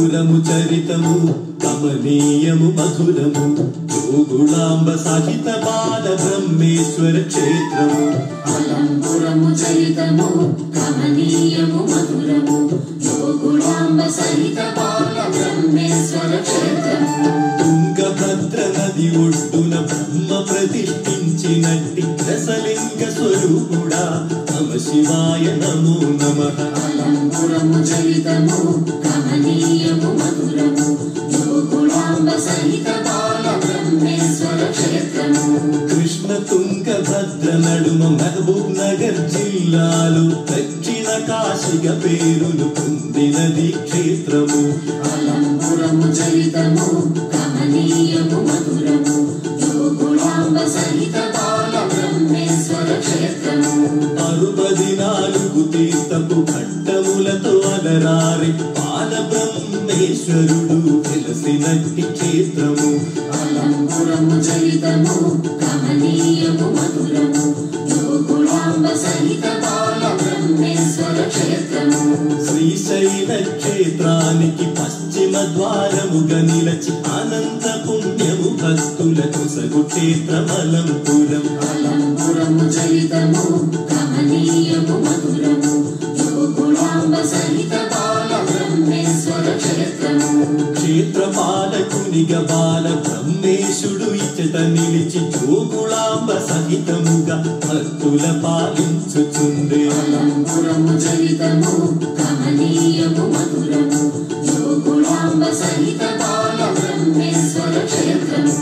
అలంపురము చరితము కమనీయము మధురము జోగుళాంబ సహిత బాల బ్రహ్మేశ్వర క్షేత్రము అలంపురము చరితము కమనీయము మధురము యోగుడాంబ సహిత బాల బ్రహ్మేశ్వర క్షేత్రము తుంగభద్ర నది ఒడ్డున బ్రహ్మ ప్రతిష్ఠించినట్టి రసలింగ స్వరూపుడా నమ శివాయ నమో నమః అలంపురము చరితము కమనీయము మధురము యోగుడాంబ సహిత బాల బ్రహ్మేశ్వర క్షేత్రము కృష్ణ తుంగభద్ర నడుమ మహబూబ్ నగర్ జిల్లాలో దక్షిణ కాశిగ పేరును పొందినది క్షేత్రము అలంపురము చరితము కమనీయము మధురము యోగుడాంబ సహిత బాల బ్రహ్మేశ్వర క్షేత్రము అరుపది నాలుగు తీర్థపు ఘట్టములతో అలరారి బాల బ్రహ్మేశ్వరుడు వెలసినట్టి క్షేత్రము అలంపురము చరితము కమనీయము మధురము యోగుడాంబ సహిత బాల బ్రహ్మేశ్వర క్షేత్రము శ్రీశైల క్షేత్రానికి పశ్చిమ ద్వారముగా నిలచి అనంత పుణ్యము భక్తులకు సగు క్షేత్రమలంపురం అలంపురము చరితము కమనీయము మధురము యోగుడాంబ సహిత బాల బ్రహ్మేశ్వర క్షేత్రము క్షేత్రపాలకునిగా బాల బ్రహ్మేశుడు ఇచ్చట నిలిచి జోగుళాంబ సహితముగా భక్తుల పాలించుచుండే అలంపురము చరితము కమనీయము మధురము యోగుడాంబ సహిత బాల బ్రహ్మేశ్వర క్షేత్రము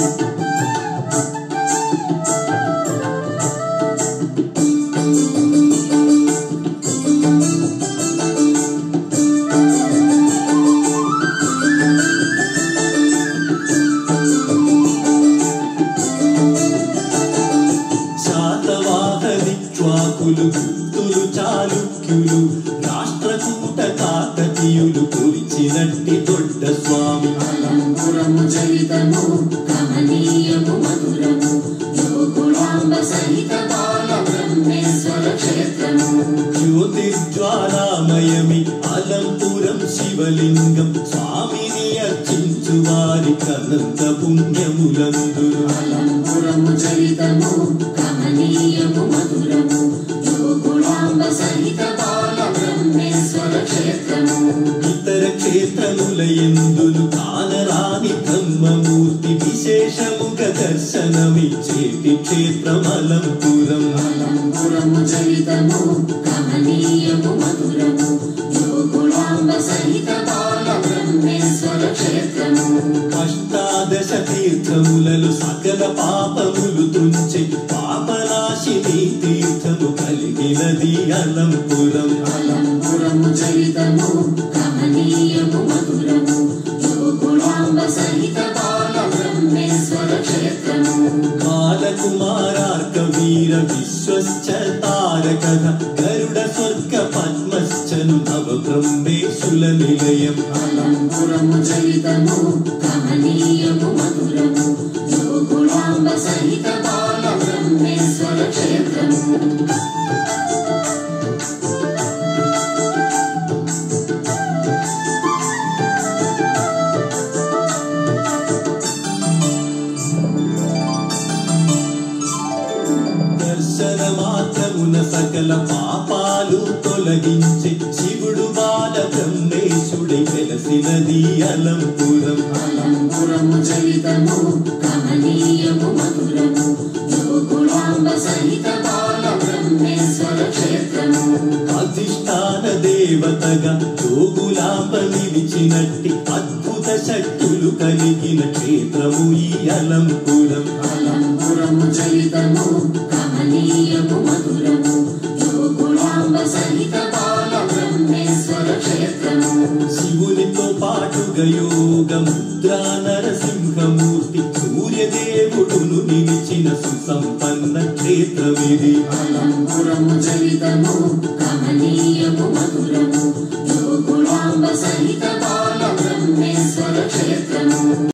శాతవాహనిక్ష్వాకులు గుప్తులు చాళుక్యులు రాష్ట్రకూట కాకతీయులు కొలిచినట్టి దొడ్డ స్వామి అలంపురము చరితము కమనీయము మధురము యోగుడాంబ సహిత బాల బ్రహ్మేశ్వర క్షేత్రము జ్యోతిర్జ్వాలామయమి అలంపురం శివలింగం స్వామిని అర్చించు వారి కనంత పుణ్యములందును అలంపురము చరితము కమనీయము మధురము యోగుడాంబ సహిత బాల బ్రహ్మేశ్వర క్షేత్రము ఇతర క్షేత్రముల ఎందును కానరాని బ్రహ్మమూర్తి విశేషముగ దర్శనమిచ్చేటి క్షేత్రమలంపురం అలంపురము చరితము కమనీయము మధురము యోగుడాంబ సహిత బాల బ్రహ్మేశ్వర క్షేత్రము అష్టాదశ తీర్థములలో సకల పాపములు తుంచి పాపనాశిని తీర్థము కలిగినది అలంపురం అలంపురము చరితము కమనీయము మధురము యోగుడాంబ సహిత బాల బ్రహ్మేశ్వర క్షేత్రము బాలకుమారార్క వీర విశ్వశ్చ తారకథ గరుడ స్వర్గ పద్మశ్చను నవ బ్రహ్మేశుల నిలయం అలంపురము చరితము కమనీయము మధురము యోగుడాంబ సహిత బాల బ్రహ్మేశ్వర క్షేత్రము దర్శన మాత్రమున సకల పాపాలు తొలగించి శివుడు బాల బ్రహ్మేశుడై వెలసినది అలంపురం అలంపురము చరితము కమనీయము మధురము యోగుడాంబ సహిత బాల బ్రహ్మేశ్వర క్షేత్రము అధిష్టాన దేవతగా జోగులాంబ నిలిచినట్టి అద్భుత శక్తులు కలిగిన క్షేత్రము ఈ అలంపురం అలంపురము చరితము కమనీయము మధురము యోగుడాంబ సహిత బాల బ్రహ్మేశ్వర క్షేత్రము శివునితో పాటుగా యోగ ముద్రా నరసింహమూర్తి సూర్యదేవుడును నిలిచిన సుసంపన్న క్షేత్రమిది అలంపురము చరితము